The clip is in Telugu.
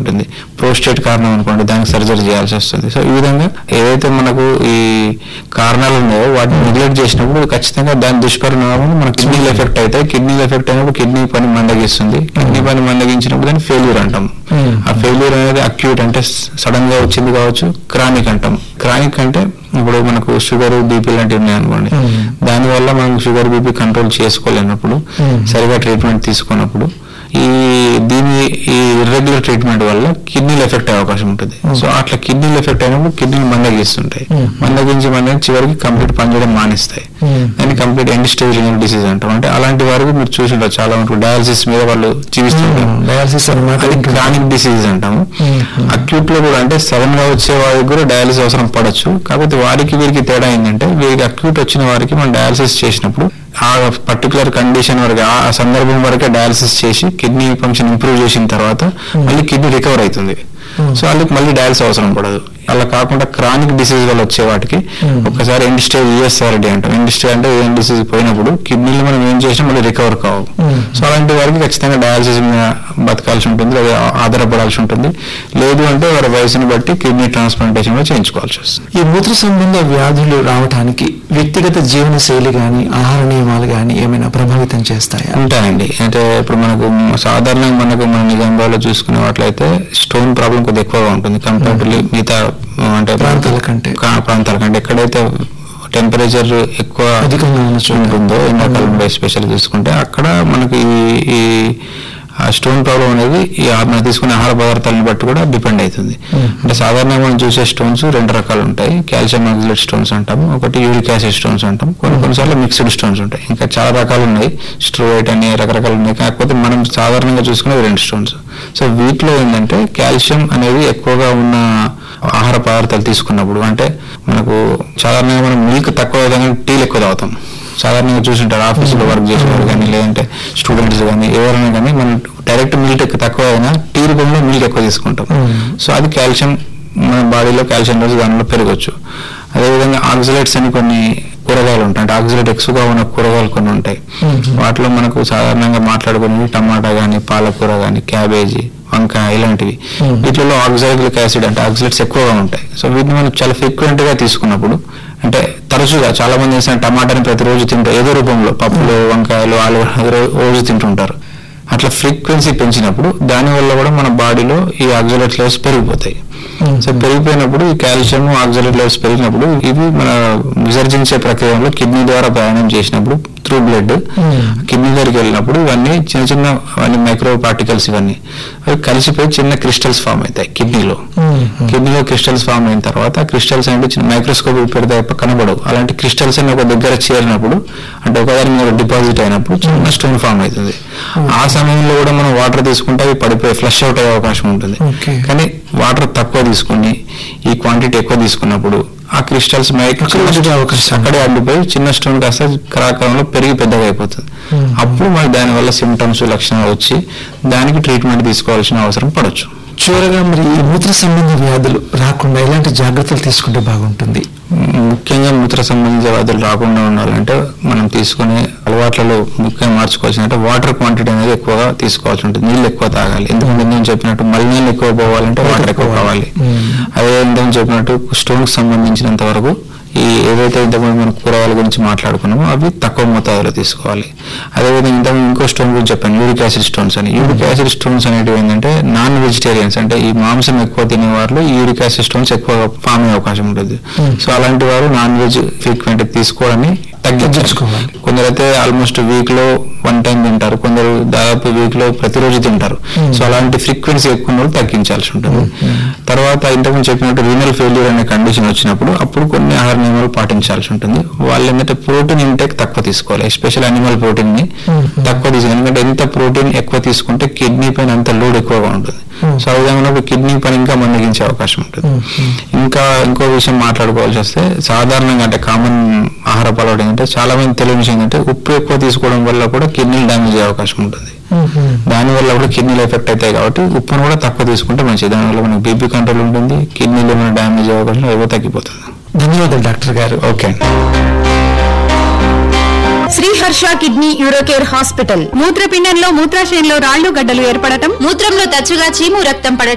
ఉంటుంది ప్రోస్టేట్ కారణం అనుకోండి దానికి సర్జరీ చేయాల్సి వస్తుంది సో ఈ విధంగా ఏదైతే మనకు ఈ కారణాలు ఉన్నాయో వాటిని నెగ్లెక్ట్ చేసినప్పుడు ఖచ్చితంగా దాని దుష్పరిణామాలు మన కిడ్నీలు ఎఫెక్ట్ అవుతాయి కిడ్నీలు ఎఫెక్ట్ అయినప్పుడు కిడ్నీ పని మందగిస్తుంది కిడ్నీ పని మందగించినప్పుడు దాన్ని ఫెయిల్యూర్ అంటాం Hmm. ఆ ఫెయిల్యూర్ అనేది అక్యూట్ అంటే సడన్ గా వచ్చింది కావచ్చు క్రానిక్ అంటాం క్రానిక్ అంటే ఇప్పుడు మనకు షుగర్ బీపీ లాంటివి ఉన్నాయి అనుకోండి Hmm. దానివల్ల మనం షుగర్ బీపీ కంట్రోల్ చేసుకోలేనప్పుడు Hmm. సరిగా ట్రీట్మెంట్ తీసుకున్నప్పుడు ఈ దీని ఈ ఇర్రెగ్యులర్ ట్రీట్మెంట్ వల్ల కిడ్నీలు ఎఫెక్ట్ అయ్యే అవకాశం ఉంటుంది సో అట్లా కిడ్నీలు ఎఫెక్ట్ అయినప్పుడు కిడ్నీలు మందగిస్తుంటాయి Hmm. మందగించి మన చివరికి కంప్లీట్ పనిచేయడం మానేస్తాయి Hmm. దాన్ని complete end stage renal disease అంటాం అంటే అలాంటి వారికి మీరు చూసింటారు చాలా వరకు డయాలసిస్ మీద వాళ్ళు జీవిస్తుంటారు డయాలసిస్ అనమాట అది క్రానిక్ డిసీజ్ అంటాము Mhm. అక్యూట్ లో కూడా అంటే సడన్ గా వచ్చే వారికి కూడా డయాలసిస్ అవసరం పడచ్చు కాకపోతే వారికి వీరికి తేడా ఏంటంటే వీరికి అక్యూట్ వచ్చిన వారికి మనం డయాలసిస్ చేసినప్పుడు ఆ పర్టికులర్ కండిషన్ వరకు ఆ సందర్భం వరకే డయాలసిస్ చేసి కిడ్నీ ఫంక్షన్ ఇంప్రూవ్ చేసిన తర్వాత మళ్ళీ కిడ్నీ రికవర్ అవుతుంది Hmm. సో వాళ్ళకి మళ్ళీ డయాలసిస్ అవసరం పడదు అలా కాకుండా క్రానిక్ డిసీజ్ వల్ల వచ్చే వాటికి Hmm. ఒక్కసారి ఎండ్ స్టేజ్ ఈఎస్ఆర్డి అంటాం ఎండ్ స్టేజ్ అంటే ఏం డిసీజ్ పోయినప్పుడు కిడ్నీలు మనం ఏం చేసినా మళ్ళీ రికవర్ కావు Hmm. సో అలాంటి వారికి ఖచ్చితంగా డయాలసిస్ మీద బతకాల్సి ఉంటుంది లేదా ఆధారపడాల్సి ఉంటుంది లేదు అంటే వారి వయసుని బట్టి కిడ్నీ ట్రాన్స్ప్లాంటేషన్ కూడా చేయించుకోవాల్సి వస్తుంది ఈ మూత్ర సంబంధ వ్యాధులు రావడానికి వ్యక్తిగత జీవన శైలి గాని ఆహార నియమాలు గాని ఏమైనా ప్రభావితం చేస్తాయా ఉంటాయండి అంటే ఇప్పుడు మనకు సాధారణంగా మనకు మన నిజామాబాద్లో చూసుకునే వాటిలైతే స్టోన్ ప్రాబ్లం కొద్దిగా ఎక్కువగా ఉంటుంది కంపారిటివ్లీ మిగతా ఆ, అంటే ప్రాంతాల కంటే. కా- ప్రాంతాల కంటే ఎక్కడైతే టెంపరేచర్ ఎక్కువ అధికంగా ఉన్న చోట. ఉంటుందో ఎండాకాలంలో ఎస్పెషల్ చూసుకుంటే అక్కడ మనకి ఈ- ఈ ఆ స్టోన్ ప్రాబ్లం అనేది ఈ ఆ- మనం తీసుకునే ఆహార పదార్థాలను బట్టి కూడా డిపెండ్ అవుతుంది Hmm. అంటే సాధారణంగా మనం చూసే స్టోన్స్ రెండు రకాలు ఉంటాయి కాల్షియం ఆక్సిలేట్ స్టోన్స్ అంటాము ఒకటి యూరిక్ యాసిడ్ స్టోన్స్ అంటాం కొన్ని కొన్నిసార్లు మిక్స్డ్ స్టోన్స్ ఉంటాయి ఇంకా చాలా రకాలు ఉన్నాయి స్ట్రోయిట్ అని రకరకాలు ఉన్నాయి కాకపోతే మనం సాధారణంగా చూసుకునేది రెండు స్టోన్స్ సో వీటిలో ఏంటంటే కాల్షియం అనేది ఎక్కువగా ఉన్న ఆహార పదార్థాలు తీసుకున్నప్పుడు అంటే మనకు సాధారణంగా మనం మిల్క్ తక్కువ విధంగా టీలు ఎక్కువ తాగుతాం సాధారణంగా చూసింటారు ఆఫీసులో వర్క్ చేసేవారు కానీ లేదంటే స్టూడెంట్స్ కానీ ఎవరైనా కానీ మనం డైరెక్ట్ మిల్క్ ఎక్కువ తక్కువ అయినా టీ రూపంలో మిల్క్ ఎక్కువ తీసుకుంటాం Mm. సో అది కాల్షియం మన బాడీలో కాల్షియం రోజు దానిలో పెరగచ్చు అదేవిధంగా ఆక్సిలేట్స్ అని కొన్ని కూరగాయలు ఉంటాయి అంటే ఆక్సిలేట్ ఎక్కువగా ఉన్న కూరగాయలు కొన్ని ఉంటాయి Mhm. వాటిలో మనకు సాధారణంగా మాట్లాడుకునేవి టమాటా కానీ పాలకూర కానీ క్యాబేజీ వంకాయ ఇలాంటివి Mhm. వీటిలో ఆక్సాలిక్ యాసిడ్ అంటే ఆక్సిలేట్స్ ఎక్కువగా ఉంటాయి సో వీటిని మనం చాలా ఫ్రీక్వెంట్ గా తీసుకున్నప్పుడు అంటే తరచుగా చాలా మంది చేసిన టమాటాని ప్రతిరోజు తింటారు ఏదో రూపంలో పప్పులు వంకాయలు ఆలు రో- రోజు తింటుంటారు అట్లా ఫ్రీక్వెన్సీ పెంచినప్పుడు దానివల్ల కూడా మన బాడీలో ఈ ఆక్సిలేట్ లెవెల్స్ పెరిగిపోతాయి Hmm. సో పెరిగిపోయినప్పుడు ఈ కాల్షియం ఆక్సిలేట్ లెవెల్స్ పెరిగినప్పుడు ఇవి మన విసర్జించే ప్రక్రియలో కిడ్నీ ద్వారా ప్రయాణం చేసినప్పుడు త్రూ బ్లడ్ Hmm. కిడ్నీ దగ్గరికి వెళ్ళినప్పుడు ఇవన్నీ చిన్న చిన్న అవన్నీ మైక్రో పార్టికల్స్ ఇవన్నీ అవి కలిసిపోయి చిన్న క్రిస్టల్స్ ఫామ్ అవుతాయి కిడ్నీలో Hmm. కిడ్నీలో క్రిస్టల్స్ ఫామ్ అయిన తర్వాత క్రిస్టల్స్ అంటే చిన్న మైక్రోస్కోప్ పెడితే తప్ప కనబడవు అలాంటి క్రిస్టల్స్ అన్ని ఒక దగ్గర చేరినప్పుడు అంటే ఒకదాని మీద డిపాజిట్ అయినప్పుడు చిన్న స్టోన్ ఫామ్ అవుతుంది ఆ సమయంలో కూడా మనం వాటర్ తీసుకుంటే అవి పడిపోయి ఫ్లష్ అవుట్ అయ్యే అవకాశం ఉంటుంది Okay. కానీ వాటర్ తక్కువ తీసుకుని ఈ క్వాంటిటీ ఎక్కువ తీసుకున్నప్పుడు ఆ క్రిస్టల్స్ అక్కడ ఉండే అవకాశం. అక్కడే అడ్డుపోయి చిన్న స్టోన్ కాస్త కరాకాలంలో పెరిగి పెద్దగా అయిపోతుంది Hmm. అప్పుడు మనకి దానివల్ల సిమ్టమ్స్ లక్షణాలు వచ్చి దానికి ట్రీట్మెంట్ తీసుకోవాల్సిన అవసరం పడవచ్చు చివరగా మరి ఈ మూత్ర సంబంధ వ్యాధులు రాకుండా ఎలాంటి జాగ్రత్తలు తీసుకుంటే బాగుంటుంది ముఖ్యంగా మూత్ర సంబంధించిన వ్యాధులు రాకుండా ఉండాలంటే మనం తీసుకునే అలవాట్లలో ముఖ్యంగా మార్చుకోవాల్సిన అంటే వాటర్ క్వాంటిటీ అనేది ఎక్కువగా తీసుకోవాల్సి ఉంటుంది నీళ్ళు ఎక్కువ తాగాలి ఎందుకంటే నేను చెప్పినట్టు మలినీళ్ళు ఎక్కువ పోవాలంటే వాటర్ ఎక్కువ కావాలి మ్మ్. అదే నేను చెప్పినట్టు స్టోన్కి సంబంధించినంత వరకు ఈ ఏదైతే ఇంతకుముందు మనం కూరగాయల గురించి మాట్లాడుకున్నామో అవి తక్కువ మోతాదులో తీసుకోవాలి అదేవిధంగా ఇంతకు ఇంకో స్టోన్ గురించి చెప్పాను యూరిక్ యాసిడ్ స్టోన్స్ అని యూరిక్ యాసిడ్ స్టోన్స్ అనేటివి ఏంటంటే నాన్ వెజిటేరియన్స్ అంటే ఈ మాంసం ఎక్కువ తినే వారిలో ఈ యూరిక్ యాసిడ్ స్టోన్స్ ఎక్కువ ఫామ్ అయ్యే అవకాశం ఉంటుంది Hmm. సో అలాంటి వారు నాన్ వెజ్ ఫ్రీక్వెంట్ తీసుకోవడాన్ని తగ్గించుకోవాలి తగ్గించుకోవాలి. కొందరైతే ఆల్మోస్ట్ వీక్ లో వన్ టైం తింటారు కొందరు దాదాపు వీక్ లో ప్రతిరోజు తింటారు Hmm. సో అలాంటి ఫ్రీక్వెన్సీ ఎక్కువ ఉన్నప్పుడు తగ్గించాల్సి ఉంటుంది తర్వాత ఇంతకుముందు చెప్పినట్టు రీనల్ ఫెయిల్యూర్ అనే కండిషన్ వచ్చినప్పుడు అప్పుడు కొన్ని ఆహార నియమాలు పాటించాల్సి ఉంటుంది వాళ్ళు ఏంటంటే ప్రోటీన్ ఇంటేక్ తక్కువ తీసుకోవాలి ఎస్పెషల్ అనిమల్ ప్రోటీన్ ని Hmm. తక్కువ తీసుకోవాలి ఎందుకంటే ఎంత ప్రోటీన్ ఎక్కువ తీసుకుంటే కిడ్నీ పైన అంత లోడ్ ఎక్కువగా ఉంటుంది Hmm. సో ఆ విధంగా ఉన్నప్పుడు కిడ్నీ పని ఇంకా మందగించే అవకాశం ఉంటుంది Hmm. ఇంకా ఇంకో విషయం మాట్లాడుకోవాల్సి వస్తే సాధారణంగా అంటే కామన్ ఆహార అలవాటు ఏంటంటే చాలా మంది తెలియని విషయం ఏంటంటే ఉప్పు ఎక్కువ తీసుకోవడం వల్ల కూడా కిడ్నీ డ్యామేజ్ అయ్యే అవకాశం ఉంటుంది దానివల్ల కూడా కిడ్నీలు ఎఫెక్ట్ అవుతాయి కాబట్టి ఉప్పును కూడా తక్కువ తీసుకుంటే మంచిది దానివల్ల మనకి బీపీ కంట్రోల్ ఉంటుంది కిడ్నీలో ఏమైనా డ్యామేజ్ అయ్యే అవకాశం ఏవో తగ్గిపోతుంది ధన్యవాదాలు డాక్టర్ గారు ఓకే అండి శ్రీహర్ష కిడ్నీ యూరోకేర్ హాస్పిటల్ మూత్రపిండంలో మూత్రాశయంలో రాళ్లు గడ్డలు ఏర్పడటం మూత్రంలో తరచుగా చీము రక్తం పడటం